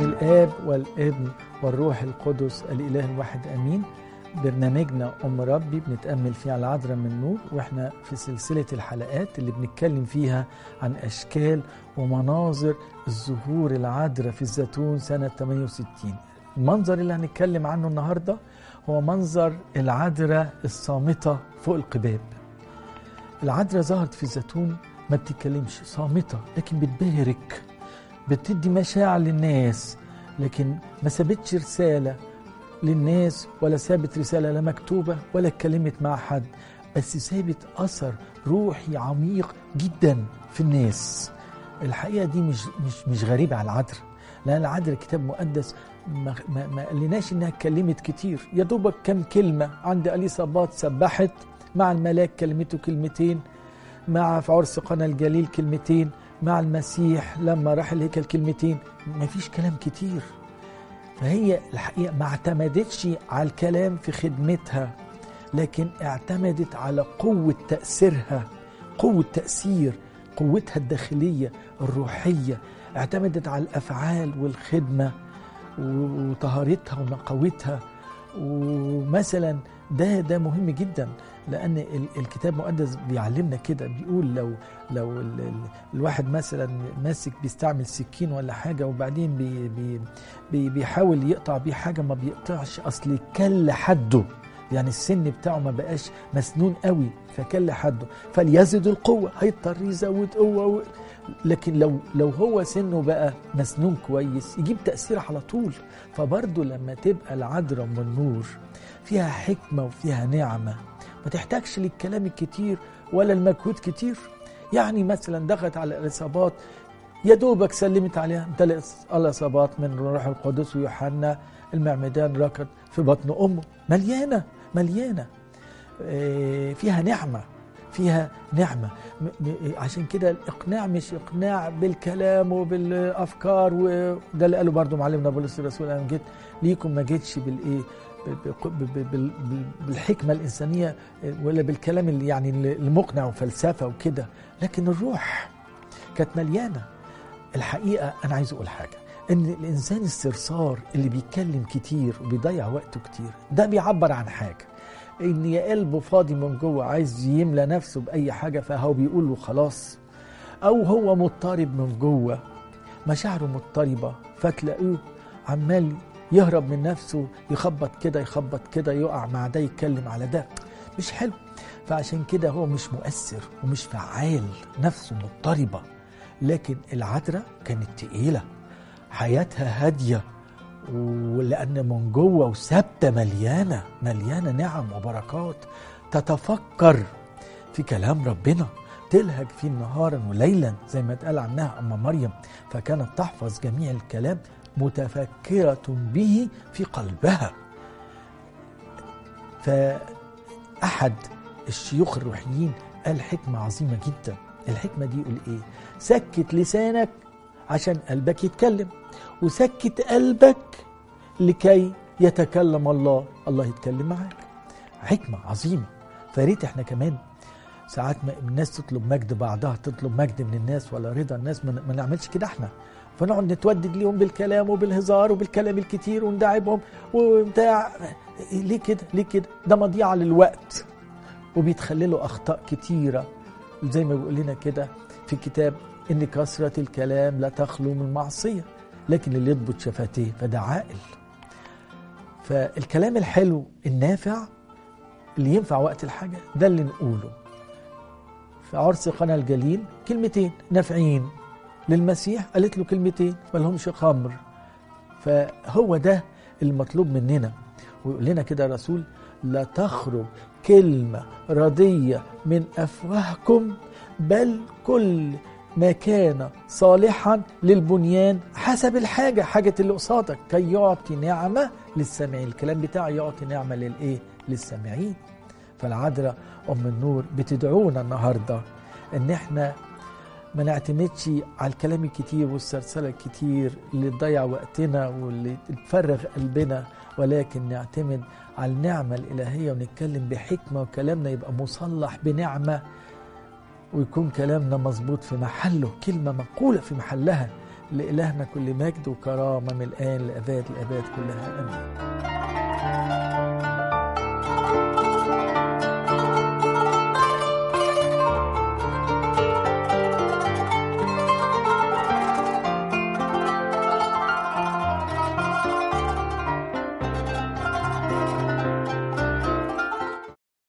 باسم الآب والابن والروح القدس الإله الواحد آمين برنامجنا أم ربي بنتأمل فيه على العذراء من نور وإحنا في سلسلة الحلقات اللي بنتكلم فيها عن أشكال ومناظر الزهور العذراء في الزيتون سنة 68 المنظر اللي هنتكلم عنه النهاردة هو منظر العذراء الصامتة فوق القباب العذراء ظهرت في الزيتون ما بتتكلمش صامتة لكن بتبهرك بتدي مشاعر للناس لكن ما سابتش رسالة للناس ولا سابت رسالة لا مكتوبة ولا اتكلمت مع حد بس سابت أثر روحي عميق جدا في الناس الحقيقة دي مش مش مش غريبة على العذراء لأن العذراء كتاب مقدس ما, ما, ما قالناش إنها اتكلمت كتير يا دوبك كم كلمة عند أليصابات سبحت مع الملاك كلمته كلمتين مع في عرس قنا الجليل كلمتين مع المسيح لما راح الهيكل كلمتين مفيش كلام كتير فهي الحقيقة ما اعتمدتش على الكلام في خدمتها لكن اعتمدت على قوة تأثيرها قوة تأثير قوتها الداخلية الروحية اعتمدت على الأفعال والخدمة وطهارتها ونقاوتها ومثلا ده ده مهم جدا لان الكتاب المقدس بيعلمنا كده بيقول لو لو ال ال الواحد مثلا ماسك بيستعمل سكين ولا حاجه وبعدين بي بي بي بيحاول يقطع بيه حاجه ما بيقطعش اصل كل حده يعني السن بتاعه ما بقاش مسنون قوي فكل حده فليزد القوه هيضطر يزود قوه و... لكن لو لو هو سنه بقى مسنون كويس يجيب تاثير على طول فبرضه لما تبقى العذراء من النور فيها حكمه وفيها نعمه ما تحتاجش للكلام الكتير ولا المجهود كتير يعني مثلا دخلت على الاصابات يا دوبك سلمت عليها امتلأ الاصابات من الروح القدس ويوحنا المعمدان ركض في بطن امه مليانه مليانه فيها نعمه فيها نعمه عشان كده الاقناع مش اقناع بالكلام وبالافكار وده اللي قاله برضه معلمنا بولس الرسول انا جيت ليكم ما جيتش بالايه بالحكمة الإنسانية ولا بالكلام اللي يعني المقنع وفلسفة وكده لكن الروح كانت مليانة الحقيقة أنا عايز أقول حاجة إن الإنسان السرسار اللي بيتكلم كتير وبيضيع وقته كتير ده بيعبر عن حاجة إن يا قلبه فاضي من جوه عايز يملى نفسه بأي حاجة فهو بيقول له خلاص أو هو مضطرب من جوه مشاعره مضطربة فتلاقيه عمال يهرب من نفسه يخبط كده يخبط كده يقع مع ده يتكلم على ده مش حلو فعشان كده هو مش مؤثر ومش فعال نفسه مضطربة لكن العذراء كانت تقيلة حياتها هادية ولأن من جوه وثابتة مليانة مليانة نعم وبركات تتفكر في كلام ربنا تلهج فيه نهارا وليلا زي ما اتقال عنها أم مريم فكانت تحفظ جميع الكلام متفكرة به في قلبها فأحد الشيوخ الروحيين قال حكمة عظيمة جدا الحكمة دي يقول إيه سكت لسانك عشان قلبك يتكلم وسكت قلبك لكي يتكلم الله الله يتكلم معاك حكمة عظيمة فريت احنا كمان ساعات ما الناس تطلب مجد بعضها تطلب مجد من الناس ولا رضا الناس ما نعملش كده احنا فنقعد نتودد ليهم بالكلام وبالهزار وبالكلام الكتير وندعبهم وبتاع ليه كده ليه كده ده مضيعة للوقت وبيتخللوا أخطاء كتيرة زي ما بيقول لنا كده في الكتاب إن كثرة الكلام لا تخلو من معصية لكن اللي يضبط شفتيه فده عاقل فالكلام الحلو النافع اللي ينفع وقت الحاجة ده اللي نقوله في عرس قنا الجليل كلمتين نافعين للمسيح قالت له كلمتين ما لهمش خمر فهو ده المطلوب مننا ويقول لنا كده الرسول لا تخرج كلمة ردية من أفواهكم بل كل ما كان صالحا للبنيان حسب الحاجة حاجة اللي قصادك كي يعطي نعمة للسامعين الكلام بتاعي يعطي نعمة للإيه للسامعين فالعذراء أم النور بتدعونا النهاردة إن إحنا ما نعتمدش على الكلام الكتير والسرسلة الكتير اللي تضيع وقتنا واللي تفرغ قلبنا ولكن نعتمد على النعمة الإلهية ونتكلم بحكمة وكلامنا يبقى مصلح بنعمة ويكون كلامنا مظبوط في محله كلمة مقولة في محلها لإلهنا كل مجد وكرامة من الآن لأباد الآباد كلها آمين